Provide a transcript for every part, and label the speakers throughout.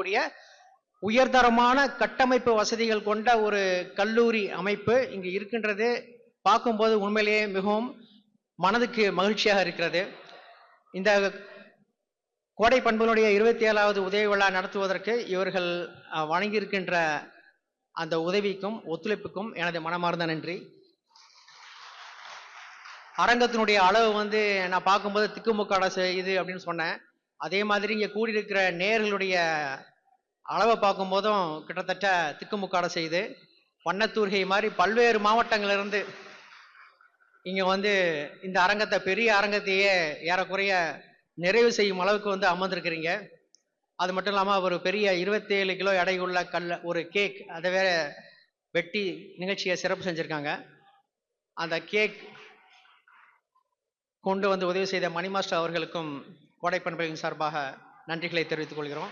Speaker 1: இருக்கக்கூடிய உயர்தரமான கட்டமைப்பு வசதிகள் கொண்ட ஒரு கல்லூரி அமைப்பு இங்கு இருக்கின்றது பார்க்கும்போது உண்மையிலேயே மிகவும் மனதுக்கு மகிழ்ச்சியாக இருக்கிறது இந்த கோடை பண்புகளுடைய இருபத்தி ஏழாவது உதவி விழா நடத்துவதற்கு இவர்கள் அஹ், வழங்கியிருக்கின்ற அந்த உதவிக்கும் ஒத்துழைப்புக்கும் எனது மனமார்ந்த நன்றி அரங்கத்தினுடைய அளவு வந்து நான் பார்க்கும்போது திக்குமுக்காட இது அப்படின்னு சொன்னேன் அதே மாதிரி இங்கே கூடியிருக்கிற நேர்களுடைய அளவை பார்க்கும்போதும் கிட்டத்தட்ட திக்குமுக்காட செய்து வண்ணத்தூர்கை மாதிரி பல்வேறு மாவட்டங்களிலிருந்து இங்கே வந்து இந்த அரங்கத்தை பெரிய அரங்கத்தையே ஏறக்குறைய நிறைவு செய்யும் அளவுக்கு வந்து அமர்ந்திருக்கிறீங்க அது மட்டும் இல்லாமல் ஒரு பெரிய இருபத்தேழு கிலோ எடையுள்ள கல்ல ஒரு கேக் அதை வேற வெட்டி நிகழ்ச்சியை சிறப்பு செஞ்சுருக்காங்க அந்த கேக் கொண்டு வந்து உதவி செய்த மணி மாஸ்டர் அவர்களுக்கும் கோடை பண்புகளின் சார்பாக நன்றிகளை தெரிவித்துக் கொள்கிறோம்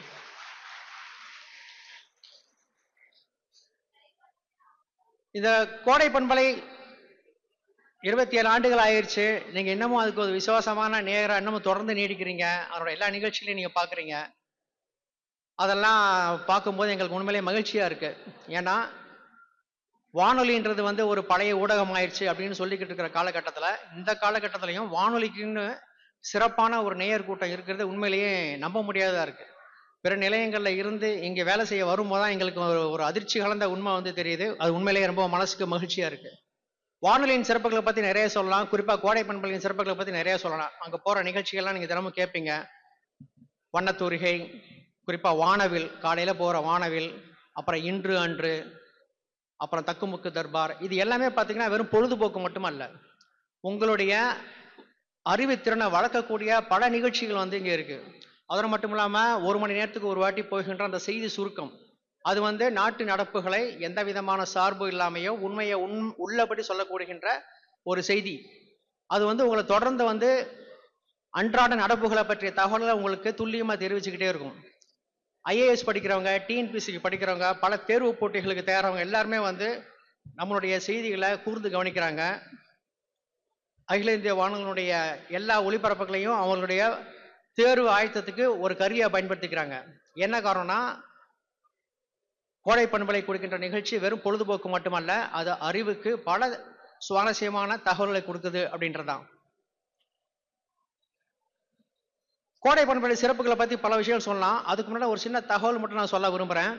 Speaker 1: இந்த கோடை பண்பலை இருபத்தி ஏழு ஆண்டுகள் ஆயிடுச்சு நீங்க இன்னமும் அதுக்கு ஒரு விசுவாசமான நேரம் இன்னமும் தொடர்ந்து நீடிக்கிறீங்க அதோட எல்லா நிகழ்ச்சிகளையும் நீங்க பாக்குறீங்க அதெல்லாம் பார்க்கும்போது எங்களுக்கு உண்மையிலேயே மகிழ்ச்சியா இருக்கு ஏன்னா வானொலின்றது வந்து ஒரு பழைய ஊடகம் ஆயிடுச்சு அப்படின்னு சொல்லிக்கிட்டு இருக்கிற காலகட்டத்தில் இந்த காலகட்டத்திலையும் வானொலிக்குன்னு சிறப்பான ஒரு நேயர் கூட்டம் இருக்கிறது உண்மையிலேயே நம்ப முடியாததா இருக்கு பிற நிலையங்களில் இருந்து இங்கே வேலை செய்ய வரும்போது தான் எங்களுக்கு ஒரு ஒரு அதிர்ச்சி கலந்த உண்மை வந்து தெரியுது அது உண்மையிலேயே ரொம்ப மனசுக்கு மகிழ்ச்சியா இருக்கு வானொலியின் சிறப்புகளை பற்றி நிறைய சொல்லலாம் குறிப்பாக கோடை பண்பலின் சிறப்புகளை பற்றி நிறைய சொல்லலாம் அங்கே போகிற நிகழ்ச்சிகள்லாம் நீங்கள் தினமும் கேட்பீங்க வண்ணத்தூரிகை குறிப்பாக வானவில் காலையில் போகிற வானவில் அப்புறம் இன்று அன்று அப்புறம் தக்குமுக்கு தர்பார் இது எல்லாமே பார்த்தீங்கன்னா வெறும் பொழுதுபோக்கு மட்டுமல்ல உங்களுடைய அறிவுத்திறனை வளர்க்கக்கூடிய பல நிகழ்ச்சிகள் வந்து இங்கே இருக்கு அதோடு மட்டும் இல்லாமல் ஒரு மணி நேரத்துக்கு ஒரு வாட்டி போகின்ற அந்த செய்தி சுருக்கம் அது வந்து நாட்டு நடப்புகளை எந்த விதமான சார்பு இல்லாமையோ உண்மையை உண் உள்ளபடி சொல்லக்கூடுகின்ற ஒரு செய்தி அது வந்து உங்களை தொடர்ந்து வந்து அன்றாட நடப்புகளை பற்றிய தகவல்களை உங்களுக்கு துல்லியமாக தெரிவிச்சுக்கிட்டே இருக்கும் ஐஏஎஸ் படிக்கிறவங்க டிஎன்பிசிக்கு படிக்கிறவங்க பல தேர்வு போட்டிகளுக்கு தயாராகவங்க எல்லாருமே வந்து நம்மளுடைய செய்திகளை கூர்ந்து கவனிக்கிறாங்க அகில இந்திய வானொலியினுடைய எல்லா ஒளிபரப்புகளையும் அவங்களுடைய தேர்வு ஆயத்தத்துக்கு ஒரு கருவியை பயன்படுத்திக்கிறாங்க என்ன காரணம்னா கோடை பண்பலை கொடுக்கின்ற நிகழ்ச்சி வெறும் பொழுதுபோக்கு மட்டுமல்ல அது அறிவுக்கு பல சுவாரஸ்யமான தகவல்களை கொடுக்குது அப்படின்றதான் கோடை பண்பலை சிறப்புகளை பத்தி பல விஷயங்கள் சொல்லலாம் அதுக்கு முன்னாடி ஒரு சின்ன தகவல் மட்டும் நான் சொல்ல விரும்புறேன்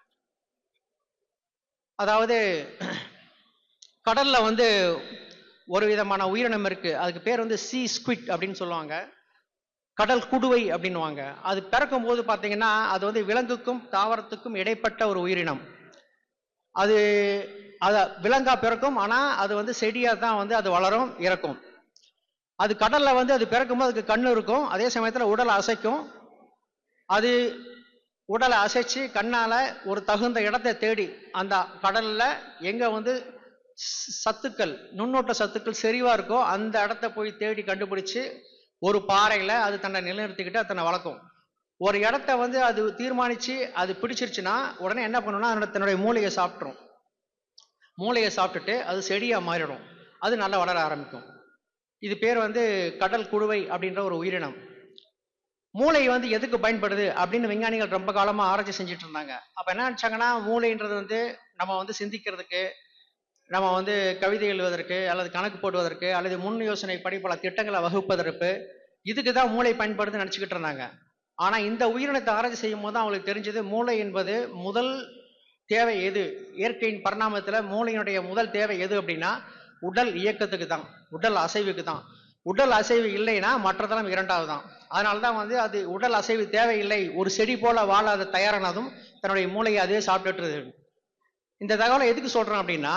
Speaker 1: அதாவது கடல்ல வந்து ஒரு விதமான உயிரினம் இருக்கு அதுக்கு பேர் வந்து சி ஸ்குவிட் அப்படின்னு சொல்லுவாங்க கடல் குடுவை அப்படின்னுவாங்க அது பிறக்கும் போது பார்த்தீங்கன்னா அது வந்து விலங்குக்கும் தாவரத்துக்கும் இடைப்பட்ட ஒரு உயிரினம் அது அத விலங்கா பிறக்கும் ஆனா அது வந்து செடியா தான் வந்து அது வளரும் இறக்கும் அது கடல்ல வந்து அது பிறக்கும்போது அதுக்கு கண்ணு இருக்கும் அதே சமயத்துல உடலை அசைக்கும் அது உடலை அசைச்சு கண்ணால ஒரு தகுந்த இடத்தை தேடி அந்த கடல்ல எங்க வந்து ச- சத்துக்கள் நுண்ணோட்ட சத்துக்கள் செறிவா இருக்கோ அந்த இடத்த போய் தேடி கண்டுபிடிச்சு ஒரு பாறையில அது தன்னை நிலைநிறுத்திக்கிட்டு அது தன்னை வளர்க்கும் ஒரு இடத்த வந்து அது தீர்மானிச்சு அது பிடிச்சிருச்சுன்னா உடனே என்ன பண்ணும்னா அதனோட தன்னுடைய மூளையை சாப்பிட்ரும் மூளையை சாப்பிட்டுட்டு அது செடியா மாறிடும் அது நல்லா வளர ஆரம்பிக்கும் இது பேர் வந்து கடல் குடுவை அப்படின்ற ஒரு உயிரினம் மூளை வந்து எதுக்கு பயன்படுது அப்படின்னு விஞ்ஞானிகள் ரொம்ப காலமா ஆராய்ச்சி செஞ்சுட்டு இருந்தாங்க அப்ப என்ன நினைச்சாங்கன்னா மூளைன்றது வந்து நம்ம வந்து சிந்திக்கிறதுக்கு நம்ம வந்து கவிதை எழுதுவதற்கு அல்லது கணக்கு போடுவதற்கு அல்லது முன் யோசனை படி பல திட்டங்களை வகுப்பதற்கு இதுக்கு தான் மூளை பயன்படுதுன்னு நினச்சிக்கிட்டு இருந்தாங்க ஆனா இந்த உயிரினத்தை ஆராய்ச்சி செய்யும் போது தான் அவங்களுக்கு தெரிஞ்சது மூளை என்பது முதல் தேவை எது இயற்கையின் பரிணாமத்துல மூளையினுடைய முதல் தேவை எது அப்படின்னா உடல் இயக்கத்துக்கு தான் உடல் அசைவுக்கு தான் உடல் அசைவு இல்லைன்னா மற்றதெல்லாம் இரண்டாவது தான் அதனால தான் வந்து அது உடல் அசைவு தேவையில்லை ஒரு செடி போல வாழ அது தயாரானதும் தன்னுடைய மூளையை அதுவே சாப்பிட்டுட்டு இந்த தகவலை எதுக்கு சொல்றேன் அப்படின்னா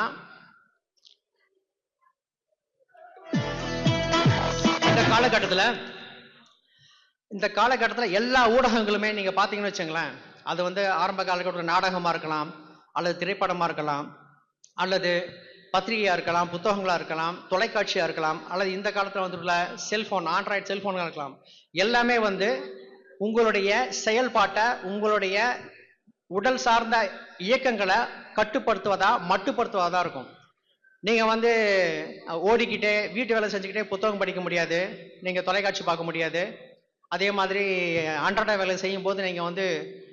Speaker 1: இந்த காலகட்டத்துல இந்த காலகட்டத்துல எல்லா ஊடகங்களுமே நீங்க பாத்தீங்கன்னு வச்சுங்களேன் அது வந்து ஆரம்ப காலகட்டத்தில் நாடகமா இருக்கலாம் அல்லது திரைப்படமா இருக்கலாம் அல்லது பத்திரிகையா இருக்கலாம் புத்தகங்களா இருக்கலாம் தொலைக்காட்சியா இருக்கலாம் அல்லது இந்த காலத்துல வந்துள்ள செல்போன் ஆண்ட்ராய்டு செல்போன்களா இருக்கலாம் எல்லாமே வந்து உங்களுடைய செயல்பாட்டை உங்களுடைய உடல் சார்ந்த இயக்கங்களை கட்டுப்படுத்துவதா மட்டுப்படுத்துவதா இருக்கும் நீங்க வந்து அஹ், ஓடிக்கிட்டே வீட்டு வேலை செஞ்சுக்கிட்டே புத்தகம் படிக்க முடியாது நீங்க தொலைக்காட்சி பார்க்க முடியாது அதே மாதிரி அன்றாட வேலை செய்யும் போது நீங்க வந்து